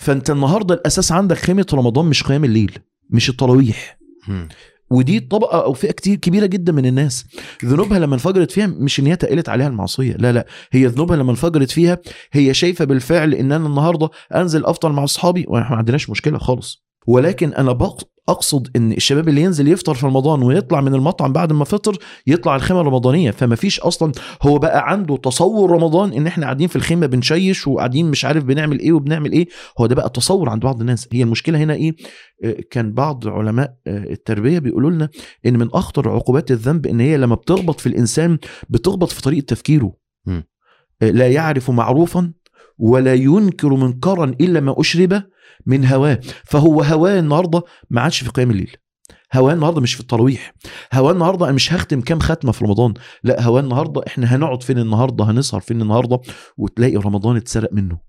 فانت النهارده الاساس عندك خيمه رمضان مش قيام الليل مش التراويح مم. ودي طبقه او فئه كتير كبيره جدا من الناس ذنوبها لما انفجرت فيها مش ان هي تقلت عليها المعصيه لا لا هي ذنوبها لما انفجرت فيها هي شايفه بالفعل ان انا النهارده انزل افطر مع اصحابي واحنا ما عندناش مشكله خالص ولكن انا بق- اقصد ان الشباب اللي ينزل يفطر في رمضان ويطلع من المطعم بعد ما فطر يطلع الخيمه الرمضانيه فما فيش اصلا هو بقى عنده تصور رمضان ان احنا قاعدين في الخيمه بنشيش وقاعدين مش عارف بنعمل ايه وبنعمل ايه هو ده بقى تصور عند بعض الناس هي المشكله هنا ايه آه، كان بعض علماء آه، التربيه بيقولوا لنا ان من اخطر عقوبات الذنب ان هي لما بتخبط في الانسان بتخبط في طريقه تفكيره مم. آه، لا يعرف معروفا ولا ينكر منكرا الا ما اشرب من هواه فهو هواه النهارده ما عادش في قيام الليل هواه النهارده مش في التراويح هواه النهارده انا مش هختم كام ختمه في رمضان لا هواه النهارده احنا هنقعد فين النهارده هنسهر فين النهارده وتلاقي رمضان اتسرق منه